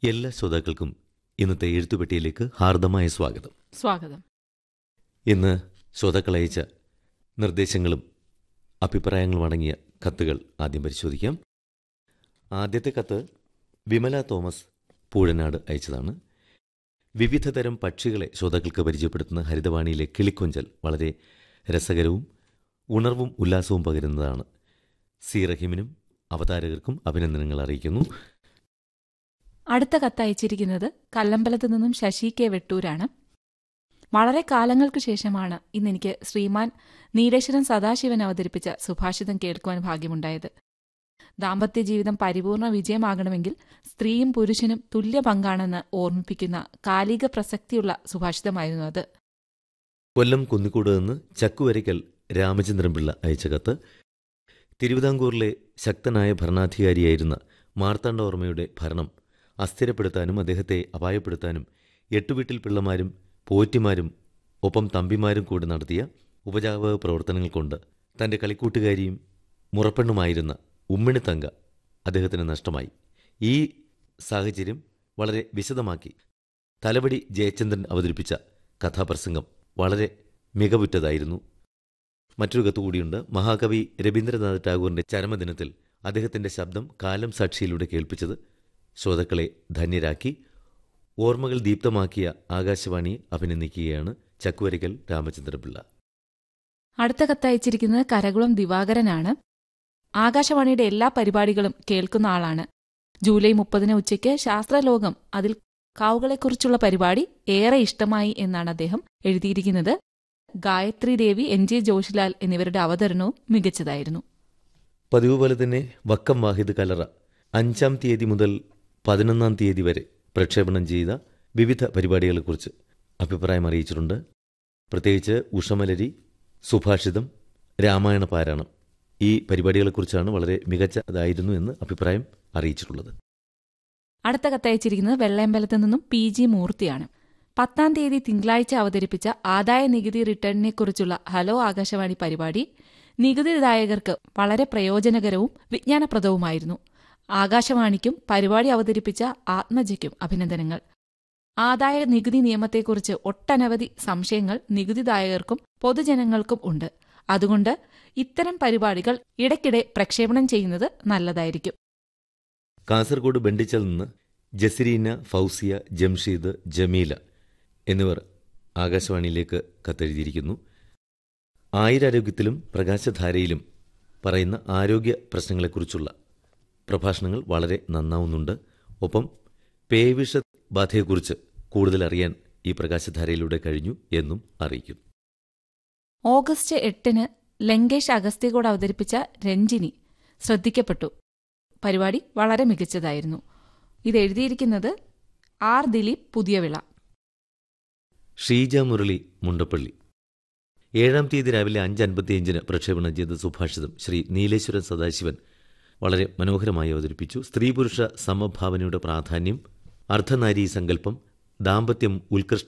എല്ലാ ശ്രോതാക്കൾക്കും ഇന്നത്തെ എഴുത്തുപെട്ടിയിലേക്ക് ഹാർദമായ സ്വാഗതം സ്വാഗതം ഇന്ന് ശ്രോതാക്കൾ അയച്ച നിർദ്ദേശങ്ങളും അഭിപ്രായങ്ങളും അടങ്ങിയ കത്തുകൾ ആദ്യം പരിശോധിക്കാം ആദ്യത്തെ കത്ത് വിമല തോമസ് പൂഴനാട് അയച്ചതാണ് വിവിധ തരം പക്ഷികളെ ശ്രോതാക്കൾക്ക് പരിചയപ്പെടുത്തുന്ന ഹരിതവാണിയിലെ കിളിക്കൊഞ്ചൽ വളരെ രസകരവും ഉണർവും ഉല്ലാസവും പകരുന്നതാണ് സി റഹീമിനും അവതാരകർക്കും അഭിനന്ദനങ്ങൾ അറിയിക്കുന്നു അടുത്ത കത്തയച്ചിരിക്കുന്നത് കല്ലമ്പലത്ത് നിന്നും ശശി കെ വെട്ടൂരാണ് വളരെ കാലങ്ങൾക്ക് ശേഷമാണ് ഇന്ന് എനിക്ക് ശ്രീമാൻ നീലേശ്വരൻ സദാശിവൻ അവതരിപ്പിച്ച സുഭാഷിതം കേൾക്കുവാൻ ഭാഗ്യമുണ്ടായത് ദാമ്പത്യ ജീവിതം പരിപൂർണ വിജയമാകണമെങ്കിൽ സ്ത്രീയും പുരുഷനും തുല്യ പങ്കാണെന്ന് ഓർമ്മിപ്പിക്കുന്ന കാലിക പ്രസക്തിയുള്ള സുഭാഷിതമായിരുന്നു അത് കൊല്ലം കുന്നിക്കോട് നിന്ന് ചക്കുവരയ്ക്കൽ രാമചന്ദ്രൻപിള്ള അയച്ച കത്ത് തിരുവിതാംകൂറിലെ ശക്തനായ ഭരണാധികാരിയായിരുന്ന മാർത്താണ്ഡവർമ്മയുടെ ഭരണം അസ്ഥിരപ്പെടുത്താനും അദ്ദേഹത്തെ അപായപ്പെടുത്താനും എട്ടുവീട്ടിൽ പിള്ളമാരും പോറ്റിമാരും ഒപ്പം തമ്പിമാരും കൂടി നടത്തിയ ഉപജാപക പ്രവർത്തനങ്ങൾ കൊണ്ട് തന്റെ കളിക്കൂട്ടുകാരിയും മുറപ്പെണ്ണുമായിരുന്ന ഉമ്മിണിത്തങ്ക അദ്ദേഹത്തിന് നഷ്ടമായി ഈ സാഹചര്യം വളരെ വിശദമാക്കി തലവടി ജയചന്ദ്രൻ അവതരിപ്പിച്ച കഥാപ്രസംഗം വളരെ മികവുറ്റതായിരുന്നു മറ്റൊരു കത്ത് കൂടിയുണ്ട് മഹാകവി രവീന്ദ്രനാഥ് ടാഗോറിന്റെ ചരമദിനത്തിൽ അദ്ദേഹത്തിന്റെ ശബ്ദം കാലം സാക്ഷിയിലൂടെ കേൾപ്പിച്ചത് ശ്രോതാക്കളെ ധന്യരാക്കി ഓർമ്മകൾ ദീപ്തമാക്കിയ ആകാശവാണിയെ അഭിനന്ദിക്കുകയാണ് ചക്കുവരയ്ക്കൽ രാമചന്ദ്രപിള്ള അടുത്ത കത്തയച്ചിരിക്കുന്നത് കരകുളം ദിവാകരനാണ് ആകാശവാണിയുടെ എല്ലാ പരിപാടികളും കേൾക്കുന്ന ആളാണ് ജൂലൈ മുപ്പതിന് ഉച്ചയ്ക്ക് ശാസ്ത്രലോകം അതിൽ കാവുകളെക്കുറിച്ചുള്ള പരിപാടി ഏറെ ഇഷ്ടമായി എന്നാണ് അദ്ദേഹം എഴുതിയിരിക്കുന്നത് ഗായത്രി ദേവി എൻ ജെ ജോഷിലാൽ എന്നിവരുടെ അവതരണവും മികച്ചതായിരുന്നു പതിവ് പോലെ തന്നെ വക്കം വാഹിദ് കലറ അഞ്ചാം തീയതി മുതൽ പതിനൊന്നാം തീയതി വരെ പ്രക്ഷേപണം ചെയ്ത വിവിധ പരിപാടികളെക്കുറിച്ച് അഭിപ്രായം അറിയിച്ചിട്ടുണ്ട് പ്രത്യേകിച്ച് ഉഷമലരി സുഭാഷിതം രാമായണ പാരായണം ഈ പരിപാടികളെക്കുറിച്ചാണ് വളരെ മികച്ചതായിരുന്നു എന്ന് അഭിപ്രായം അറിയിച്ചിട്ടുള്ളത് അടുത്ത കത്തയച്ചിരിക്കുന്നത് വെള്ളയമ്പലത്ത് നിന്നും പി ജി മൂർത്തിയാണ് പത്താം തീയതി തിങ്കളാഴ്ച അവതരിപ്പിച്ച ആദായ നികുതി റിട്ടേണിനെക്കുറിച്ചുള്ള ഹലോ ആകാശവാണി പരിപാടി നികുതിദായകർക്ക് വളരെ പ്രയോജനകരവും വിജ്ഞാനപ്രദവുമായിരുന്നു ആകാശവാണിക്കും പരിപാടി അവതരിപ്പിച്ച ആത്മജയ്ക്കും അഭിനന്ദനങ്ങൾ ആദായ നികുതി നിയമത്തെക്കുറിച്ച് ഒട്ടനവധി സംശയങ്ങൾ നികുതിദായകർക്കും പൊതുജനങ്ങൾക്കും ഉണ്ട് അതുകൊണ്ട് ഇത്തരം പരിപാടികൾ ഇടയ്ക്കിടെ പ്രക്ഷേപണം ചെയ്യുന്നത് നല്ലതായിരിക്കും കാസർഗോഡ് ബണ്ടിച്ചൽ നിന്ന് ജസരീന ഫൗസിയ ജംഷീദ് ജമീല എന്നിവർ ആകാശവാണിയിലേക്ക് കത്തെഴുതിയിരിക്കുന്നു ആയുരാരോഗ്യത്തിലും പ്രകാശധാരയിലും പറയുന്ന ആരോഗ്യ പ്രശ്നങ്ങളെക്കുറിച്ചുള്ള പ്രഭാഷണങ്ങൾ വളരെ നന്നാവുന്നുണ്ട് ഒപ്പം പേവിഷ ബാധയെക്കുറിച്ച് കൂടുതൽ അറിയാൻ ഈ പ്രകാശധാരയിലൂടെ കഴിഞ്ഞു എന്നും അറിയിക്കുന്നു ഓഗസ്റ്റ് എട്ടിന് ലങ്കേഷ് അഗസ്ത്യകോട് അവതരിപ്പിച്ച രഞ്ജിനി ശ്രദ്ധിക്കപ്പെട്ടു പരിപാടി വളരെ മികച്ചതായിരുന്നു ഇത് എഴുതിയിരിക്കുന്നത് ആർ ദിലീപ് പുതിയവിള ഷീജ മുരളി മുണ്ടപ്പള്ളി ഏഴാം തീയതി രാവിലെ അഞ്ച് അൻപത്തിയഞ്ചിന് പ്രക്ഷേപണം ചെയ്ത സുഭാഷിതം ശ്രീ നീലേശ്വരൻ സദാശിവൻ വളരെ മനോഹരമായി അവതരിപ്പിച്ചു സ്ത്രീ പുരുഷ സമഭാവനയുടെ പ്രാധാന്യം അർദ്ധനാരീ സങ്കല്പം ദാമ്പത്യം ഉത്കൃഷ്ട